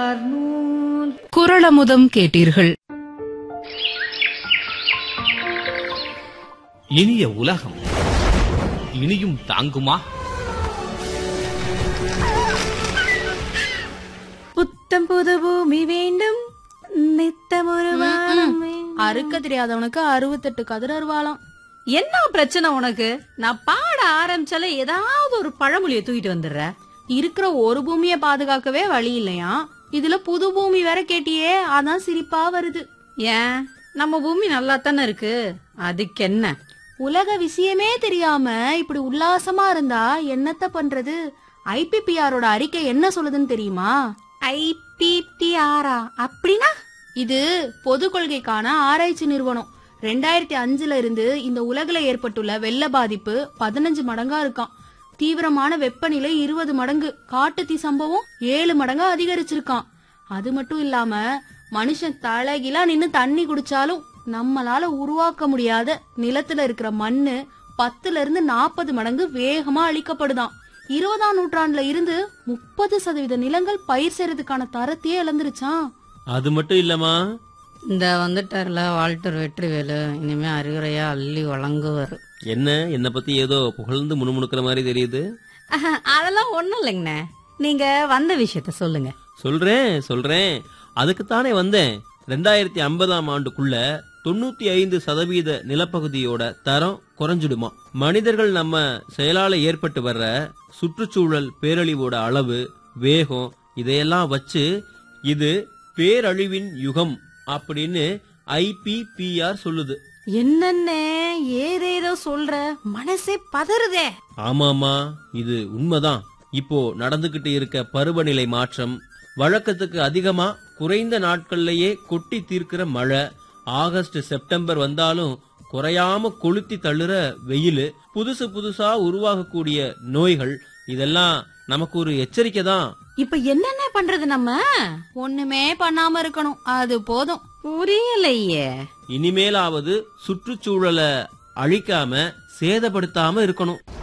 உடையார் நூல் குரளமுதம் கேட்டீர்கள் இனிய உலகம் இனியும் தாங்குமா புத்தம் புது பூமி வேண்டும் நித்தம் ஒரு வானம் வேண்டும். அறுக்க தெரியாதவனுக்கு அறுபத்தெட்டு கதிர் அருவாளாம் என்ன பிரச்சனை உனக்கு நான் பாட ஆரம்பிச்சால ஏதாவது ஒரு பழமொழியை தூக்கிட்டு வந்துடுற இருக்கிற ஒரு பூமிய பாதுகாக்கவே வழி இல்லையா இதுல புது பூமி வேற கேட்டியே அதான் சிரிப்பா வருது ஏன் நம்ம பூமி நல்லா தானே இருக்கு அதுக்கு என்ன உலக விஷயமே தெரியாம இப்படி உல்லாசமா இருந்தா என்னத்த பண்றது ஐபிபிஆரோட அறிக்கை என்ன சொல்லுதுன்னு தெரியுமா ஐபிபிஆரா அப்படின்னா இது பொது கொள்கைக்கான ஆராய்ச்சி நிறுவனம் ரெண்டாயிரத்தி அஞ்சுல இருந்து இந்த உலகில ஏற்பட்டுள்ள வெள்ள பாதிப்பு பதினஞ்சு மடங்கா இருக்காம் தீவிரமான வெப்பநிலை இருபது மடங்கு காட்டுத்தீ சம்பவம் ஏழு மடங்கா அதிகரிச்சிருக்கான் அது மட்டும் இல்லாம மனுஷன் தலைகிலா நின்னு தண்ணி குடிச்சாலும் நம்மளால உருவாக்க முடியாத நிலத்துல இருக்கிற மண்ணு பத்துல இருந்து நாற்பது மடங்கு வேகமா அழிக்கப்படுதாம் இருபதாம் நூற்றாண்டுல இருந்து முப்பது சதவீத நிலங்கள் பயிர் செய்யறதுக்கான தரத்தையே இழந்துருச்சாம் அது மட்டும் இல்லம்மா இந்த வந்துட்டார்ல வால்டர் வெற்றிவேலு இனிமே அறிவுரையா அள்ளி வழங்குவார் என்ன என்னை பத்தி ஏதோ புகழ்ந்து முணுமுணுக்கிற மாதிரி தெரியுது அஹ், அதெல்லாம் ஒண்ணும் இல்லைங்கண்ணே நீங்க வந்த விஷயத்த சொல்லுங்க சொல்றேன் சொல்றேன் அதுக்குத்தானே வந்தேன் ரெண்டாயிரத்தி ஐம்பதாம் ஆண்டுக்குள்ள தொண்ணூத்தி ஐந்து சதவீத நிலப்பகுதியோட தரம் குறைஞ்சிடுமா மனிதர்கள் நம்ம செயலால ஏற்பட்டு வர்ற சுற்றுச்சூழல் பேரழிவோட அளவு வேகம் இதையெல்லாம் வச்சு இது பேரழிவின் யுகம் அப்படின்னு ஐபிபிஆர் சொல்லுது என்னன்னே ஏதேதோ சொல்ற மனசே பதறுதே ஆமாமா இது உண்மைதான் இப்போ நடந்துகிட்டு இருக்க பருவநிலை மாற்றம் வழக்கத்துக்கு அதிகமா குறைந்த நாட்கள்லயே கொட்டி தீர்க்கிற மழை ஆகஸ்ட் செப்டம்பர் வந்தாலும் குறையாம கொளுத்தி தள்ளுற வெயில் புதுசு புதுசா உருவாகக்கூடிய நோய்கள் இதெல்லாம் நமக்கு ஒரு எச்சரிக்கை தான் இப்ப என்னென்ன பண்றது நம்ம ஒண்ணுமே பண்ணாம இருக்கணும் அது போதும் புரியலையே இனிமேலாவது சுற்றுச்சூழலை அழிக்காம சேதப்படுத்தாம இருக்கணும்